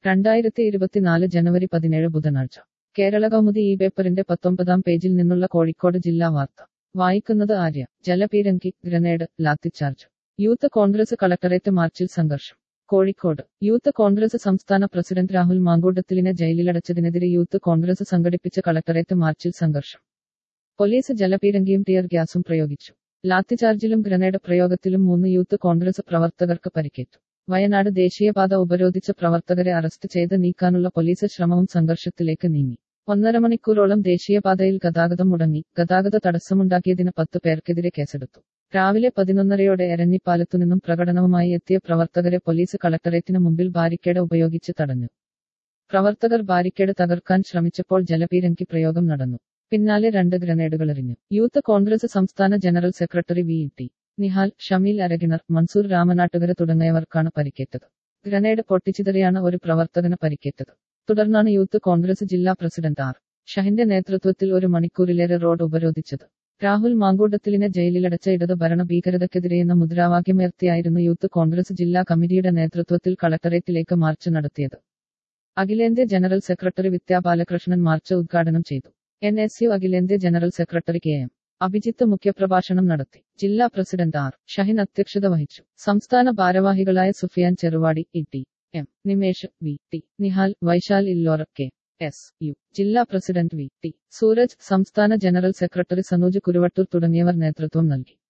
രണ്ടായിരത്തി ഇരുപത്തിനാല് ജനുവരി പതിനേഴ് ബുധനാഴ്ച കേരള കൗമുദി ഈ പേപ്പറിന്റെ പത്തൊമ്പതാം പേജിൽ നിന്നുള്ള കോഴിക്കോട് ജില്ലാ വാർത്ത വായിക്കുന്നത് ആര്യ ജലപീരങ്കി grenade lathi charge youth Congress collectorate march സംഘർഷം കോഴിക്കോട് യൂത്ത് കോൺഗ്രസ് സംസ്ഥാന പ്രസിഡന്റ് രാഹുൽ മാങ്കൂട്ടത്തിലിനെ ജയിലിലടച്ചതിനെതിരെ യൂത്ത് കോൺഗ്രസ് സംഘടിപ്പിച്ച കളക്ടറേറ്റ് മാർച്ചിൽ സംഘർഷം പോലീസ് ജലപീരങ്കിയും ടിയർ ഗ്യാസും പ്രയോഗിച്ചു ലാത്തിചാർജിലും ഗ്രനേഡ് പ്രയോഗത്തിലും മൂന്ന് യൂത്ത് കോൺഗ്രസ് പ്രവർത്തകർക്ക് പരിക്കേറ്റു വയനാട് ദേശീയപാത ഉപരോധിച്ച പ്രവർത്തകരെ അറസ്റ്റ് ചെയ്ത് നീക്കാനുള്ള പോലീസ് ശ്രമവും സംഘർഷത്തിലേക്ക് നീങ്ങി ഒന്നര മണിക്കൂറോളം ദേശീയപാതയിൽ ഗതാഗതം മുടങ്ങി ഗതാഗത തടസ്സമുണ്ടാക്കിയതിന് പത്ത് പേർക്കെതിരെ കേസെടുത്തു രാവിലെ പതിനൊന്നരയോടെ എരഞ്ഞിപ്പാലത്തുനിന്നും പ്രകടനവുമായി എത്തിയ പ്രവർത്തകരെ പോലീസ് കളക്ടറേറ്റിന് മുമ്പിൽ ബാരിക്കേഡ് ഉപയോഗിച്ച് തടഞ്ഞു പ്രവർത്തകർ ബാരിക്കേഡ് തകർക്കാൻ ശ്രമിച്ചപ്പോൾ ജലപീരങ്കി പ്രയോഗം നടന്നു പിന്നാലെ രണ്ട് ഗ്രനേഡുകൾ എറിഞ്ഞു യൂത്ത് കോൺഗ്രസ് സംസ്ഥാന general secretary V T Nihal Shameel Arakinar Mansoor Ramanattukara തുടങ്ങിയവർക്കാണ് പരിക്കേറ്റത് ഗ്രനേഡ് പൊട്ടിച്ചിതറിയാണ് ഒരു പ്രവർത്തകന് പരിക്കേറ്റത് തുടർന്നാണ് യൂത്ത് കോൺഗ്രസ് ജില്ലാ പ്രസിഡന്റ് ആർ ഷഹിന്റെ നേതൃത്വത്തിൽ ഒരു മണിക്കൂറിലേറെ റോഡ് ഉപരോധിച്ചത് രാഹുൽ മാങ്കൂട്ടത്തിലിനെ ജയിലിലടച്ച ഇടത് ഭരണ ഭീകരതയ്ക്കെതിരെയെന്ന മുദ്രാവാക്യമുയർത്തിയായിരുന്നു യൂത്ത് കോൺഗ്രസ് ജില്ലാ കമ്മിറ്റിയുടെ നേതൃത്വത്തിൽ കളക്ടറേറ്റിലേക്ക് മാർച്ച് നടത്തിയത് അഖിലേന്ത്യാ general secretary Vidya Balakrishnan march ഉദ്ഘാടനം ചെയ്തു എൻ എസ് യു അഖിലേന്ത്യാ general secretary K M Abhijith മുഖ്യപ്രഭാഷണം നടത്തി ജില്ലാ പ്രസിഡന്റ് ആർ ഷഹിൻ അധ്യക്ഷത വഹിച്ചു സംസ്ഥാന ഭാരവാഹികളായ Sufiyan Cheruvadi E T M Nimesh V T Nihal Vaishal Illora K S U ജില്ലാ പ്രസിഡന്റ് വി ടി സൂരജ് സംസ്ഥാന ജനറൽ സെക്രട്ടറി സനൂജ് കുരുവട്ടൂർ തുടങ്ങിയവർ നേതൃത്വം നൽകി